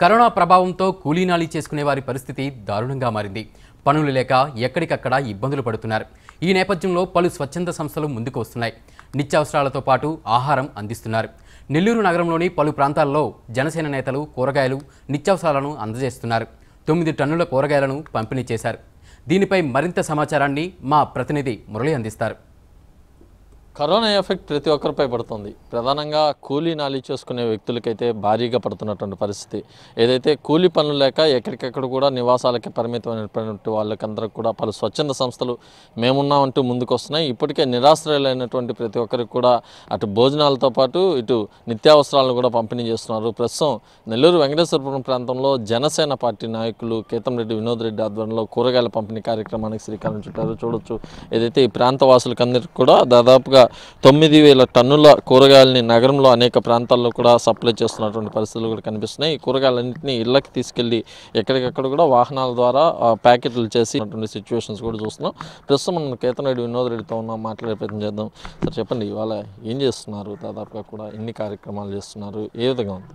corona ప్రభావంతో కూలీనాలి చేసుకునే వారి పరిస్థితి దారుణంగా మారింది పనులు లేక ఎక్కడికక్కడ ఇబ్బందులు పడుతున్నారు ఈ నేపథ్యంలో పలు స్వచ్ఛంద సంస్థలు ముందుకు వస్తున్నాయి నిత్యావసరాలతో పాటు ఆహారం అందిస్తున్నారు నెల్లూరు నగరంలోని పలు ప్రాంతాల్లో జనసేన నేతలు కూరగాయలు నిత్యావసరాలను అందజేస్తున్నారు తొమ్మిది టన్నుల కూరగాయలను పంపిణీ చేశారు దీనిపై మరింత సమాచారాన్ని మా ప్రతినిధి మురళి అందిస్తారు కరోనా ఎఫెక్ట్ ప్రతి ఒక్కరిపై పడుతుంది ప్రధానంగా కూలీ నాలి చేసుకునే వ్యక్తులకైతే భారీగా పడుతున్నటువంటి పరిస్థితి ఏదైతే కూలీ పనులు లేక ఎక్కడికెక్కడ కూడా నివాసాలకి పరిమితమైనటువంటి వాళ్ళకందరికి కూడా పలు స్వచ్ఛంద సంస్థలు మేమున్నామంటూ ముందుకు వస్తున్నాయి ఇప్పటికే నిరాశ్రయులైనటువంటి ప్రతి ఒక్కరికి కూడా అటు భోజనాలతో పాటు ఇటు నిత్యావసరాలను కూడా పంపిణీ చేస్తున్నారు ప్రస్తుతం నెల్లూరు వెంకటేశ్వరపురం ప్రాంతంలో జనసేన పార్టీ నాయకులు కేతంరెడ్డి వినోద్ రెడ్డి ఆధ్వర్యంలో కూరగాయల పంపిణీ కార్యక్రమానికి శ్రీకారం చుట్టారు చూడొచ్చు ఏదైతే ఈ ప్రాంత వాసులకందరికీ కూడా దాదాపుగా తొమ్మిది వేల టన్నుల కూరగాయలని నగరంలో అనేక ప్రాంతాల్లో కూడా సప్లై చేస్తున్నటువంటి పరిస్థితులు కూడా కనిపిస్తున్నాయి ఈ కూరగాయలన్నింటినీ ఇళ్ళకి తీసుకెళ్లి ఎక్కడికక్కడ కూడా వాహనాల ద్వారా ఆ, ప్యాకెట్లు చేసినటువంటి సిచ్యువేషన్స్ కూడా చూస్తున్నాం ప్రస్తుతం మనం కేతన్ రెడ్డి వినోద్ రెడ్డితో ఉన్నాం మాట్లాడే ప్రయత్నం చేద్దాం సార్ చెప్పండి ఇవాళ ఏం చేస్తున్నారు దాదాపుగా కూడా ఎన్ని కార్యక్రమాలు చేస్తున్నారు ఏ విధంగా ఉంది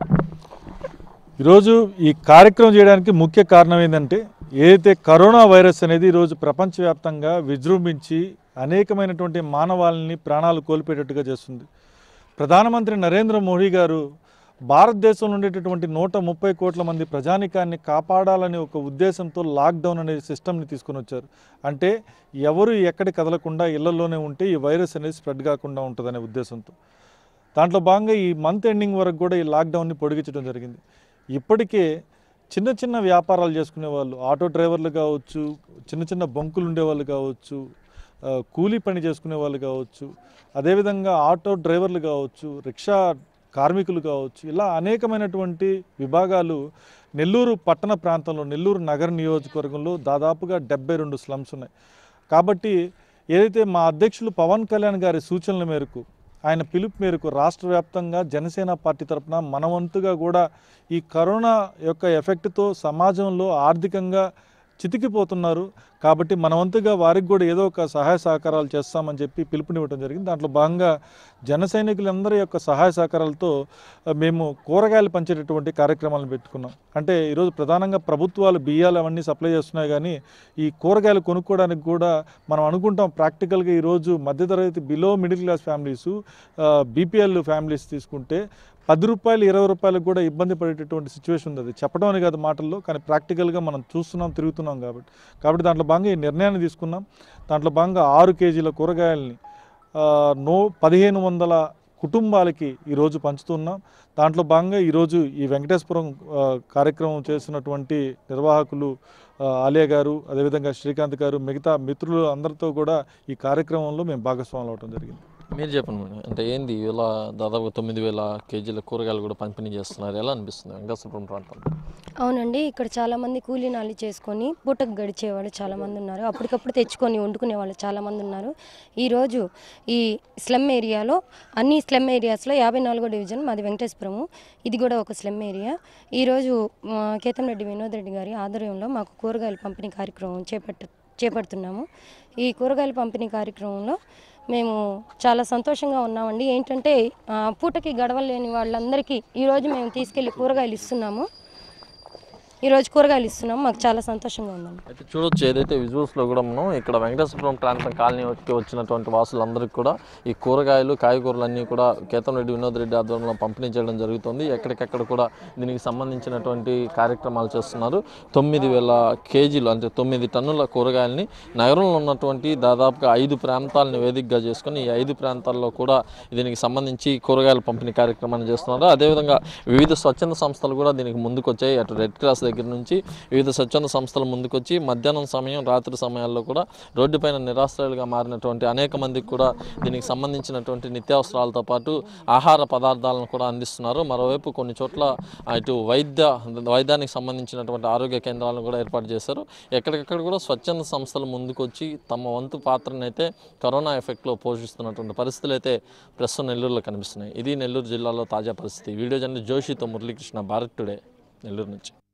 ఈరోజు ఈ కార్యక్రమం చేయడానికి ముఖ్య కారణం ఏంటంటే ఏదైతే కరోనా వైరస్ అనేది ఈరోజు ప్రపంచవ్యాప్తంగా విజృంభించి అనేకమైనటువంటి మానవాళిని ప్రాణాలు కోల్పోయేటట్టుగా చేస్తుంది ప్రధానమంత్రి నరేంద్ర మోడీ గారు భారతదేశంలో ఉండేటటువంటి నూట ముప్పై కోట్ల మంది ప్రజానికాన్ని కాపాడాలనే ఒక ఉద్దేశంతో లాక్డౌన్ అనే సిస్టమ్ని తీసుకొని వచ్చారు అంటే ఎవరు ఎక్కడి కదలకుండా ఇళ్లలోనే ఉంటే ఈ వైరస్ అనేది స్ప్రెడ్ కాకుండా ఉంటుందనే ఉద్దేశంతో దాంట్లో భాగంగా ఈ మంత్ ఎండింగ్ వరకు కూడా ఈ లాక్డౌన్ని పొడిగించడం జరిగింది ఇప్పటికే చిన్న చిన్న వ్యాపారాలు చేసుకునే వాళ్ళు ఆటో డ్రైవర్లు కావచ్చు చిన్న చిన్న బొంకులు ఉండేవాళ్ళు కావచ్చు ఆ, కూలీ పని చేసుకునే వాళ్ళు కావచ్చు అదేవిధంగా ఆటో డ్రైవర్లు కావచ్చు రిక్షా కార్మికులు కావచ్చు ఇలా అనేకమైనటువంటి విభాగాలు నెల్లూరు పట్టణ ప్రాంతంలో నెల్లూరు నగర నియోజకవర్గంలో దాదాపుగా డెబ్బై రెండు స్లమ్స్ ఉన్నాయి కాబట్టి ఏదైతే మా అధ్యక్షులు పవన్ కళ్యాణ్ గారి సూచనల మేరకు ఆయన పిలుపు మేరకు రాష్ట్ర వ్యాప్తంగా జనసేన పార్టీ తరపున మనవంతుగా కూడా ఈ కరోనా యొక్క ఎఫెక్ట్తో సమాజంలో ఆర్థికంగా చితికిపోతున్నారు కాబట్టి మనవంతుగా వారికి కూడా ఏదో ఒక సహాయ సహకారాలు చేస్తామని చెప్పి పిలుపునివ్వడం జరిగింది దాంట్లో భాగంగా జన సైనికులందరి యొక్క సహాయ సహకారాలతో ఆ, మేము కూరగాయలు పంచేటటువంటి కార్యక్రమాలను పెట్టుకున్నాం అంటే ఈరోజు ప్రధానంగా ప్రభుత్వాలు బియ్యాలు అవన్నీ సప్లై చేస్తున్నాయి కానీ ఈ కూరగాయలు కొనుక్కోవడానికి కూడా మనం అనుకుంటాం ప్రాక్టికల్గా ఈరోజు మధ్యతరగతి below middle class families BPL families తీసుకుంటే పది రూపాయలు ఇరవై రూపాయలకు కూడా ఇబ్బంది పడేటటువంటి సిచ్యువేషన్ ఉంది అది చెప్పడం అని కాదు మాటల్లో కానీ ప్రాక్టికల్గా మనం చూస్తున్నాం తిరుగుతున్నాం కాబట్టి కాబట్టి దాంట్లో భాగంగా ఈ నిర్ణయాన్ని తీసుకున్నాం దాంట్లో భాగంగా ఆరు కేజీల కూరగాయలని ఆ, నో పదిహేను వందల కుటుంబాలకి ఈరోజు పంచుతున్నాం దాంట్లో భాగంగా ఈరోజు ఈ వెంకటేశ్వరం ఆ, కార్యక్రమం చేస్తున్నటువంటి నిర్వాహకులు ఆ, ఆలియా గారు అదేవిధంగా శ్రీకాంత్ గారు మిగతా మిత్రులు అందరితో కూడా ఈ కార్యక్రమంలో మేము భాగస్వాములు అవడం జరిగింది మీరు చెప్పండి మేడం అంటే ఏంది ఇలా దాదాపు తొమ్మిది వేల కేజీల కూరగాయలు కూడా పంపిణీ చేస్తున్నారు ఎలా అనిపిస్తుంది వెంకటేశ్వరపురం ప్రాంతం అవునండి ఇక్కడ చాలామంది కూలీ నాలి చేసుకొని పూటకు గడిచేవాళ్ళు చాలామంది ఉన్నారు అప్పటికప్పుడు తెచ్చుకొని వండుకునే వాళ్ళు చాలామంది ఉన్నారు ఈరోజు ఈ స్లమ్ ఏరియాలో అన్ని స్లమ్ ఏరియాస్లో యాభై నాలుగో డివిజన్ మాది వెంకటేశ్వరము ఇది కూడా ఒక స్లమ్ ఏరియా ఈరోజు మా కేతం రెడ్డి వినోద్ రెడ్డి గారి ఆధ్వర్యంలో మాకు కూరగాయల పంపిణీ కార్యక్రమం చేపట్ట చేపడుతున్నాము ఈ కూరగాయల పంపిణీ కార్యక్రమంలో మేము చాలా సంతోషంగా ఉన్నామండి ఏంటంటే ఆ, పూటకి గడవలేని వాళ్ళందరికీ ఈరోజు మేము తీసుకెళ్ళి కూరగాయలు ఇస్తున్నాము ఈరోజు కూరగాయలు ఇస్తున్నాము మాకు చాలా సంతోషంగా ఉందండి అయితే చూడొచ్చు ఏదైతే విజువల్స్లో కూడా మనం ఇక్కడ వెంకటేశ్వరం ప్రాంతం కాలనీకి వచ్చినటువంటి వాసులందరికీ కూడా ఈ కూరగాయలు కాయగూరలు అన్నీ కూడా కేతం రెడ్డి వినోద్ రెడ్డి ఆధ్వర్యంలో పంపిణీ చేయడం జరుగుతుంది ఎక్కడికెక్కడ కూడా దీనికి సంబంధించినటువంటి కార్యక్రమాలు చేస్తున్నారు తొమ్మిది వేల కేజీలు అంటే తొమ్మిది టన్నుల కూరగాయలని నగరంలో ఉన్నటువంటి దాదాపుగా ఐదు ప్రాంతాలను వేదికగా చేసుకొని ఈ ఐదు ప్రాంతాల్లో కూడా దీనికి సంబంధించి కూరగాయల పంపిణీ కార్యక్రమాన్ని చేస్తున్నారు అదేవిధంగా వివిధ స్వచ్ఛంద సంస్థలు కూడా దీనికి ముందుకొచ్చాయి అటు రెడ్ క్రాస్ దగ్గర నుంచి వివిధ స్వచ్ఛంద సంస్థలు ముందుకొచ్చి మధ్యాహ్నం సమయం రాత్రి సమయాల్లో కూడా రోడ్డుపైన నిరాశ్రయాలుగా మారినటువంటి అనేక మందికి కూడా దీనికి సంబంధించినటువంటి నిత్యావసరాలతో పాటు ఆహార పదార్థాలను కూడా అందిస్తున్నారు మరోవైపు కొన్ని చోట్ల ఇటు వైద్య వైద్యానికి సంబంధించినటువంటి ఆరోగ్య కేంద్రాలను కూడా ఏర్పాటు చేశారు ఎక్కడికక్కడ కూడా స్వచ్ఛంద సంస్థలు ముందుకొచ్చి తమ వంతు పాత్రనైతే కరోనా ఎఫెక్ట్లో పోషిస్తున్నటువంటి పరిస్థితులు అయితే ప్రస్తుతం నెల్లూరులో కనిపిస్తున్నాయి ఇది నెల్లూరు జిల్లాలో తాజా పరిస్థితి వీడియో జర్నలిస్ట్ జోషితో మురళీకృష్ణ భారత్ టుడే నెల్లూరు నుంచి